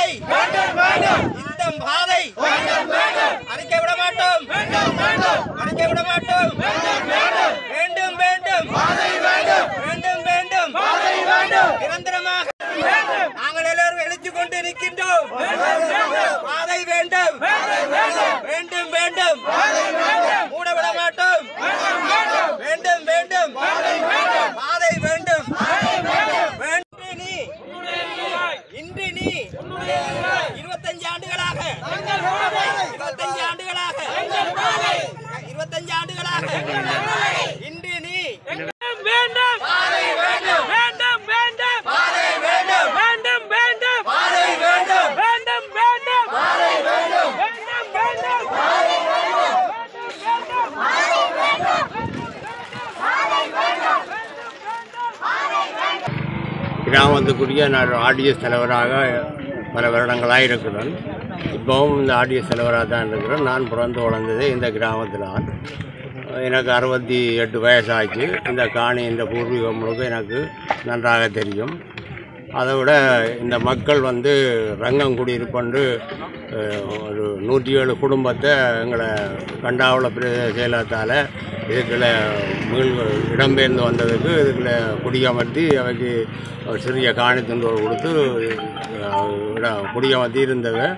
பாதை இந்த பாதை அடிக்க விட மாட்டோம் அடிக்க விட மாட்டோம் வேண்டும் வேண்டும் வேண்டும் வேண்டும் நிரந்தரமாக நாங்கள் எல்லாரும் எழுத்து கொண்டு இருக்கின்றோம் பாதை வேண்டும் வேண்டும் வேண்டும் மூட விட மாட்டோம் வேண்டும் வேண்டும் பாதை வேண்டும் இன்று நீ இன்று நீ இருபத்தஞ்சு ஆண்டுகளாக இருபத்தஞ்சு ஆண்டுகளாக இருபத்தஞ்சு ஆண்டுகளாக இன்று நீ வேண்டும் பாதை வேண்டும் வேண்டும் வேண்டும் பாதை வேண்டும் வேண்டும் வேண்டும் பாதை வேண்டும் வேண்டும் வேண்டும் பாதை வேண்டும் வேண்டும் வேண்டும் கிராமத்துக்குரிய நான் ஆர்டிஎஸ் தலைவராக பல வருடங்களாக இருக்கிறேன் இப்போவும் இந்த ஆர்டிஎஸ் தலைவராக தான் இருக்கிறேன் நான் பிறந்து வளர்ந்ததே இந்த கிராமத்தில் தான் எனக்கு அறுபத்தி எட்டு வயசாச்சு இந்த காணி இந்த பூர்வீகம் முழுக்க எனக்கு நன்றாக தெரியும் அதை விட இந்த மக்கள் வந்து ரங்கங்குடியிருப்பண்டு அஹ், ஒரு நூற்றி ஏழு குடும்பத்தை எங்களை கண்டாவள பிரதேச செயலகத்தால் இதுக்குள்ள மீள் இடம்பெயர்ந்து வந்ததுக்கு இதுக்குள்ள குடியமர்த்தி அவைக்கு ஒரு சிறிய காணி துண்டோடு கொடுத்து அஹ், இட- குடியமர்த்தி இருந்தது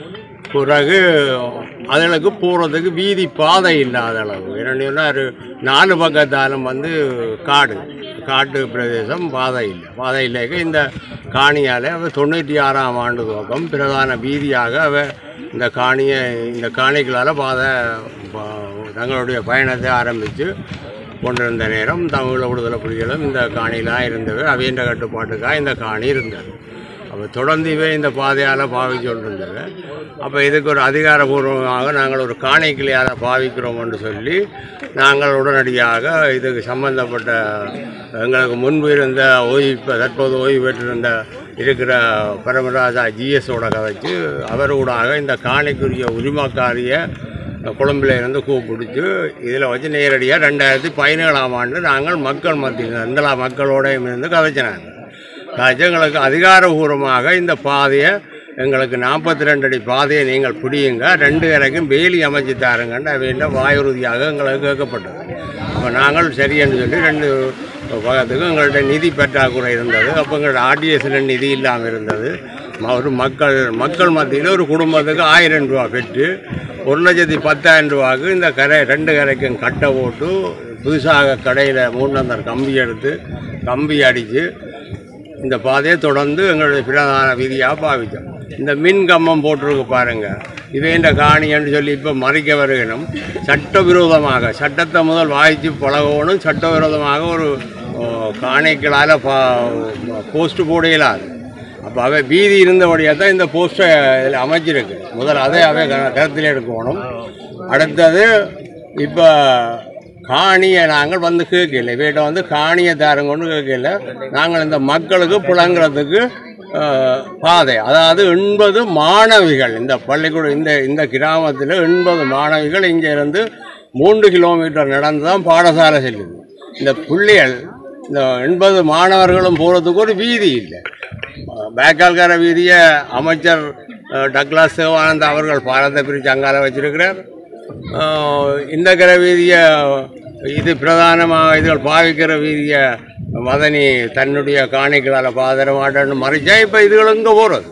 பிறகு அதுகளுக்கு போகிறதுக்கு வீதி பாதை இல்லாத அளவு என்னென்னா ஒரு நாலு பக்கத்தாலும் வந்து காடு காட்டு பிரதேசம் பாதை இல்லை பாதை இல்லைக்க இந்த காணியால் அவ தொண்ணூற்றி ஆறாம் ஆண்டு துவக்கம் பிரதான வீதியாக அவ இந்த காணியை இந்த காணிகளால் பாதை ப- தங்களுடைய பயணத்தை ஆரம்பித்து கொண்டிருந்த நேரம் தமிழ் விடுதலை புலிகளும் இந்த காணிலாம் இருந்தவை அவையன்ற கட்டுப்பாட்டுக்காக இந்த காணி இருந்தது அப்போ தொடர்ந்து இவை இந்த பாதையால் பாவிச்சு கொண்டிருந்தது அப்போ இதுக்கு ஒரு அதிகாரபூர்வமாக நாங்கள் ஒரு காணிக்கிளையால் பாவிக்கிறோம் என்று சொல்லி நாங்கள் உடனடியாக இதுக்கு சம்பந்தப்பட்ட எங்களுக்கு முன்பு இருந்த ஓய்வு இப்போ தற்போது ஓய்வு பெற்றிருந்த இருக்கிற பரமராஜா ஜிஎஸோட கதைச்சு அவர் ஊடாக இந்த காணிக்குரிய உரிமக்காரிய கொழும்பில் இருந்து கூப்பிடிச்சு இதில் வச்சு நேரடியாக ரெண்டாயிரத்தி பதினேழாம் ஆண்டு நாங்கள் மக்கள் மத்தியில் எல்லா மக்களோடையும் இருந்து கதைச்சினாங்க கதைச்சு எங்களுக்கு அதிகாரபூர்வமாக இந்த பாதையை எங்களுக்கு நாற்பத்தி ரெண்டு அடி பாதையை நீங்கள் பிடியுங்க ரெண்டு கரைக்கும் வேலி அமைச்சு தாருங்கன்னு அப்படின்ற வாயுறுதியாக எங்களுக்கு கேட்கப்பட்டது அப்போ நாங்கள் சரியென்று சொல்லி ரெண்டு பக்கத்துக்கு எங்கள்கிட்ட நிதி பற்றாக்குறை இருந்தது அப்போ எங்கள்ட்ட ஆர்டிஎஸ்ல நிதி இல்லாமல் இருந்தது ம- ஒரு மக்கள் மக்கள் மத்தியில் ஒரு குடும்பத்துக்கு ஆயிரம் ரூபா பெற்று ஒரு லட்சத்தி பத்தாயிரம் ரூபாய்க்கு இந்த கரை ரெண்டு கரைக்கும் கட்டை போட்டு புதுசாக கடையில் மூணந்தர் கம்பி எடுத்து கம்பி அடித்து இந்த பாதையை தொடர்ந்து எங்களுடைய பிரதான வீதியாக பாவித்தோம் இந்த மின் கம்பம் போட்டிருக்கு பாருங்க இவைன்ற காணின்னு சொல்லி இப்போ மறைக்க வருகணும் சட்டவிரோதமாக சட்டத்தை முதல் வாய்ச்சி பழகணும் சட்டவிரோதமாக ஒரு ஓ, காணிக்களால் பா போஸ்ட் போட இயலாது அப்போ அவை வீதி இருந்தபடியாக தான் இந்த போஸ்ட்டை இதில் அமைச்சிருக்கு முதல் அதை அவை க- கருத்தில் எடுக்கணும் அடுத்தது இப்போ காணியை நாங்கள் வந்து கேட்கல வீட்டை வந்து காணியை தாருங்கன்னு கேட்கல நாங்கள் இந்த மக்களுக்கு புழங்குறதுக்கு அஹ், பாதை அதாவது எண்பது மாணவிகள் இந்த பள்ளிக்கூடம் இந்த இந்த கிராமத்தில் எண்பது மாணவிகள் இங்கே இருந்து மூன்று கிலோமீட்டர் நடந்து தான் பாடசாலை செல்லுது இந்த பிள்ளைகள் இந்த எண்பது மாணவர்களும் போகிறதுக்கு ஒரு வீதி இல்லை பேக்கால்கார வீதியை அமைச்சர் அஹ், டக்ளாஸ் சிவானந்த் அவர்கள் பாலத்தை பிரித்து அங்கால வச்சிருக்கிறார் அஹ், இந்த கர வீதியை இது பிரதானமாக இதுகள் பாவிக்கிற வீதியை மதனி தன்னுடைய காணிகளால் பாதர மாட்டேன்னு மறைச்சா இப்போ இதுகள் இங்கே போகிறது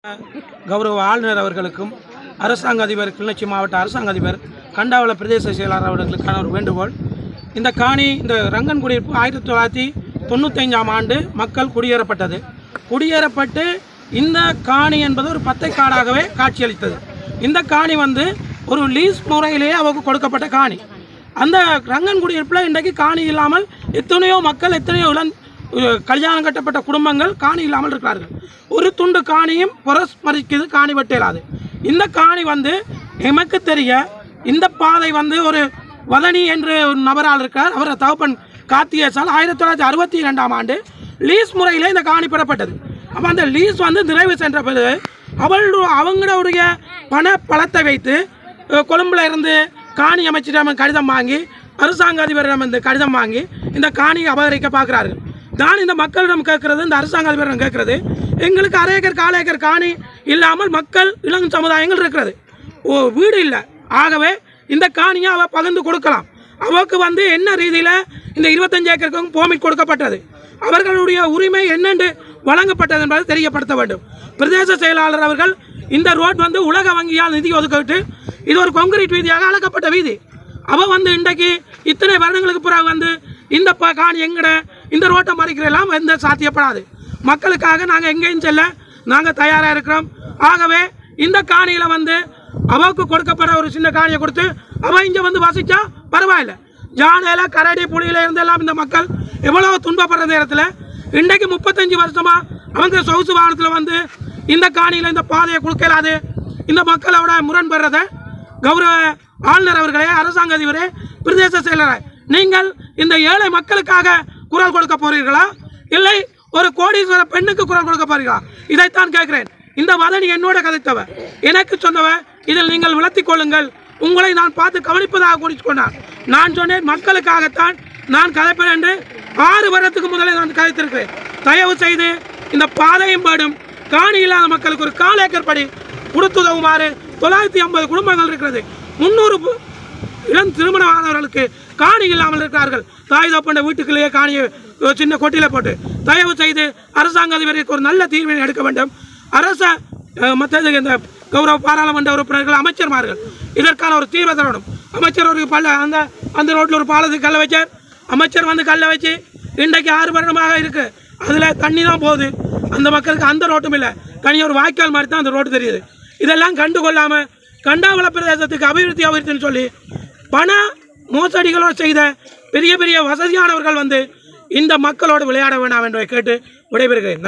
கௌரவ ஆளுநர் அவர்களுக்கும் அரசாங்க அதிபர் கிளிநொச்சி மாவட்ட அரசாங்க அதிபர் கண்டாவள பிரதேச செயலாளர் அவர்களுக்கான ஒரு வேண்டுகோள் இந்த காணி இந்த ரங்கன் குடியிருப்பு ஆயிரத்தி தொள்ளாயிரத்தி தொண்ணூத்தைந்தாம் ஆண்டு மக்கள் குடியேறப்பட்டது குடியேறப்பட்டு இந்த காணி என்பது ஒரு பத்தை காடாகவே காட்சியளித்தது இந்த காணி வந்து ஒரு லீஸ் முறையிலேயே அவருக்கு கொடுக்கப்பட்ட காணி அந்த ரங்கன் குடியிருப்பில் இன்றைக்கு காணி இல்லாமல் எத்தனையோ மக்கள் எத்தனையோ இளம் அஹ், கல்யாணம் கட்டப்பட்ட குடும்பங்கள் காணி இல்லாமல் இருக்கிறார்கள் ஒரு துண்டு காணியும் புரஸ்மரிக்குது காணி வெட்டேலாது இந்த காணி வந்து எமக்கு தெரிய இந்த பாதை வந்து ஒரு வதனி என்று ஒரு நபரால் இருக்கார் அவர் தகப்பன் காத்தியசால் ஆயிரத்தி தொள்ளாயிரத்தி அறுபத்தி இரண்டாம் ஆண்டு லீஸ் முறையிலே இந்த காணி பெறப்பட்டது அப்போ அந்த லீஸ் வந்து நிறைவு சென்ற பிறகு அவள் அவங்களுடைய பண பலத்தை வைத்து அஹ், கொழும்புல இருந்து காணி அமைச்சரிடம் கடிதம் வாங்கி அரசாங்க அதிபரிடம் இந்த கடிதம் வாங்கி இந்த காணியை அபகரிக்க பார்க்கிறார்கள் நான் இந்த மக்களிடம் கேட்கறது இந்த அரசாங்க அதிபரிடம் கேட்கறது எங்களுக்கு அரை ஏக்கர் கால் ஏக்கர் காணி இல்லாமல் மக்கள் இளம் சமுதாயங்கள் இருக்கிறது ஓ வீடு இல்லை ஆகவே இந்த காணியை அவ பகிர்ந்து கொடுக்கலாம் அவருக்கு வந்து என்ன ரீதியில் இந்த இருபத்தஞ்சு ஏக்கருக்கும் போமிட் கொடுக்கப்பட்டது அவர்களுடைய உரிமை என்னென்று வழங்கப்பட்டது என்பதை தெரியப்படுத்த வேண்டும் பிரதேச செயலாளர் அவர்கள் இந்த ரோட் வந்து உலக வங்கியால் நிதி ஒதுக்கிட்டு இது ஒரு கான்கிரீட் வீதியாக அளக்கப்பட்ட வீதி அவ வந்து இன்றைக்கு இத்தனை வருடங்களுக்கு பிறகு வந்து இந்த ப காணி எங்கட இந்த ரோட்டை மறிக்கிறெல்லாம் எந்த சாத்தியப்படாது மக்களுக்காக நாங்கள் எங்கேயும் செல்ல நாங்கள் தயாராக இருக்கிறோம் ஆகவே இந்த காணியில் வந்து அவருக்கு கொடுக்கப்பட ஒரு சின்ன காணியை கொடுத்து அவ இங்கே வந்து வசிச்சா பரவாயில்ல ஜானையில கரடி புலியில இருந்து எல்லாம் இந்த மக்கள் எவ்வளவு துன்பப்படுற நேரத்தில் இன்றைக்கு முப்பத்தஞ்சு வருஷமா அவங்க சொகுசு வாகனத்தில் வந்து இந்த காணியில் இந்த பாதையை கொடுக்கலாது இந்த மக்களோட முரண்படுறதை கௌரவ ஆளுநர் அவர்களே அரசாங்க அதிபரே பிரதேச செயலரே நீங்கள் இந்த ஏழை மக்களுக்காக குரல் கொடுக்க போறீர்களா இல்லை ஒரு கோடீஸ்வர பெண்ணுக்கு குரல் கொடுக்க போறீர்களா இதைத்தான் கேட்கிறேன் இந்த வதனி என்னோட கதைத்தவ எனக்கு சொன்னவ இதில் நீங்கள் விளத்திக் கொள்ளுங்கள் உங்களை நான் பார்த்து கவனிப்பதாக குறித்து கொண்டார் நான் சொன்னேன் மக்களுக்காகத்தான் நான் கதைப்பேன் என்று ஆறு வருடத்துக்கு முதலே நான் கதைத்திருக்கிறேன் தயவு செய்து இந்த பாதையும் பாடும் காணி இல்லாத மக்களுக்கு ஒரு கால் ஏக்கர் படி கொடுத்துதவுமாறு தொள்ளாயிரத்தி ஐம்பது குடும்பங்கள் இருக்கிறது முந்நூறு பு- இளம் திருமணமானவர்களுக்கு காணி இல்லாமல் இருக்கிறார்கள் தாய் தப்பண்ட வீட்டுக்குள்ளேயே காணியை ஒரு சின்ன கொட்டில போட்டு தயவு செய்து அரசாங்க அதிபருக்கு ஒரு நல்ல தீர்வினை எடுக்க வேண்டும் அரச அஹ், மற்றது இந்த கௌரவ பாராளுமன்ற உறுப்பினர்கள் அமைச்சர்மார்கள் இதற்கான ஒரு தீர்வை தரணும் அமைச்சர் ஒரு பல்ல அந்த அந்த ரோட்டில் ஒரு பாலத்துக்கு கல்லை வச்சார் அமைச்சர் வந்து கல்லை வச்சு இன்றைக்கு ஆறு வருடமாக இருக்கு அதில் தண்ணி தான் போகுது அந்த மக்களுக்கு அந்த ரோட்டும் இல்லை தனி ஒரு வாய்க்கால் மாதிரி தான் அந்த ரோடு தெரியுது இதெல்லாம் கண்டுகொள்ளாம கண்டாவள பிரதேசத்துக்கு அபிவிருத்தி அபிவிருத்தின்னு சொல்லி பண மோசடிகளோடு செய்த பெரிய பெரிய வசதியானவர்கள் வந்து இந்த மக்களோடு விளையாட வேண்டாம் என்பதை கேட்டு விடைபெறுகிறேன்